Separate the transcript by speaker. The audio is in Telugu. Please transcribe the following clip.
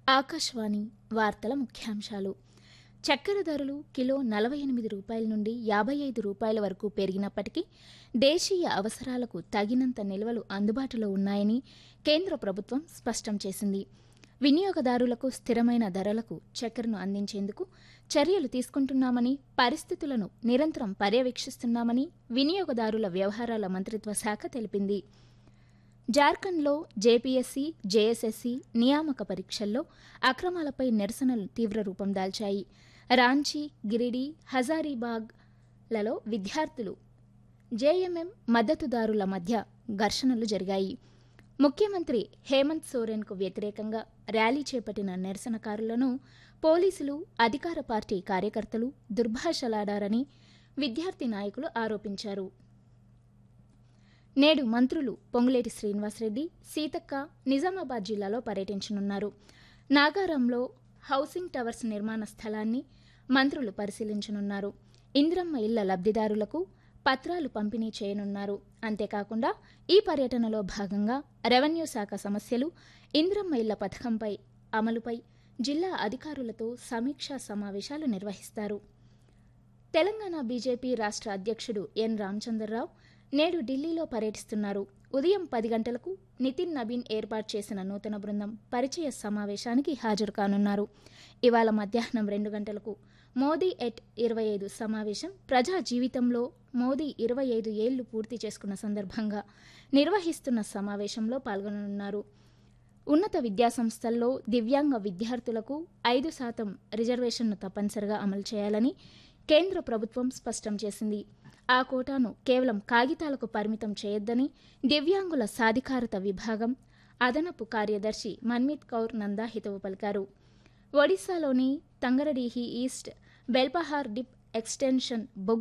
Speaker 1: ఆకాశవాణి వార్తల ముఖ్యాంశాలు చక్కెర ధరలు కిలో నలభై ఎనిమిది రూపాయల నుండి యాభై ఐదు రూపాయల వరకు పెరిగినప్పటికీ దేశీయ అవసరాలకు తగినంత నిల్వలు అందుబాటులో ఉన్నాయని కేంద్ర ప్రభుత్వం స్పష్టం చేసింది వినియోగదారులకు స్థిరమైన ధరలకు చక్కెరను అందించేందుకు చర్యలు తీసుకుంటున్నామని పరిస్థితులను నిరంతరం పర్యవేక్షిస్తున్నామని వినియోగదారుల వ్యవహారాల మంత్రిత్వ శాఖ తెలిపింది జార్ఖండ్లో జేపీఎస్సీ జేఎస్ఎస్సీ నియామక పరీక్షల్లో అక్రమాలపై నిరసనలు తీవ్ర రూపం దాల్చాయి రాంచీ గిరిడి హజారీబాగ్లలో విద్యార్థులు జేఎంఎం మద్దతుదారుల మధ్య ఘర్షణలు జరిగాయి ముఖ్యమంత్రి హేమంత్ సోరెన్కు వ్యతిరేకంగా ర్యాలీ చేపట్టిన నిరసనకారులను పోలీసులు అధికార పార్టీ కార్యకర్తలు దుర్భాషలాడారని విద్యార్థి నాయకులు ఆరోపించారు నేడు మంత్రులు పొంగులేటి శ్రీనివాసరెడ్డి సీతక్క నిజామాబాద్ జిల్లాలో పర్యటించనున్నారు నాగారంలో హౌసింగ్ టవర్స్ నిర్మాణ స్థలాన్ని మంత్రులు పరిశీలించనున్నారు ఇంద్రమ్మ ఇళ్ల లబ్దిదారులకు పత్రాలు పంపిణీ చేయనున్నారు అంతేకాకుండా ఈ పర్యటనలో భాగంగా రెవెన్యూ శాఖ సమస్యలు ఇంద్రమ్మ ఇళ్ల పథకంపై అమలుపై జిల్లా అధికారులతో సమీక్షా సమావేశాలు నిర్వహిస్తారు తెలంగాణ బీజేపీ రాష్ట్ర అధ్యక్షుడు ఎన్ రామచంద్రరావు నేడు ఢిల్లీలో పర్యటిస్తున్నారు ఉదయం పది గంటలకు నితిన్ నబీన్ ఏర్పాటు చేసిన నూతన బృందం పరిచయ సమావేశానికి హాజరు కానున్నారు ఇవాళ మధ్యాహ్నం రెండు గంటలకు మోదీ ఎట్ ఇరవై ఐదు సమావేశం ప్రజా జీవితంలో మోదీ ఇరవై ఐదు ఏళ్లు పూర్తి చేసుకున్న సందర్భంగా నిర్వహిస్తున్న సమావేశంలో పాల్గొననున్నారు ఉన్నత విద్యాసంస్థల్లో దివ్యాంగ విద్యార్థులకు ఐదు శాతం రిజర్వేషన్ను తప్పనిసరిగా అమలు చేయాలని కేంద్ర ప్రభుత్వం స్పష్టం చేసింది ఆ కోటాను కేవలం కాగితాలకు పరిమితం చేయొద్దని దివ్యాంగుల సాధికారత విభాగం అదనపు కార్యదర్శి మన్మిత్ కౌర్ నందా హితవు పలికారు ఒడిశాలోని Tangaradihi east Belpahar dip extension బొగ్గు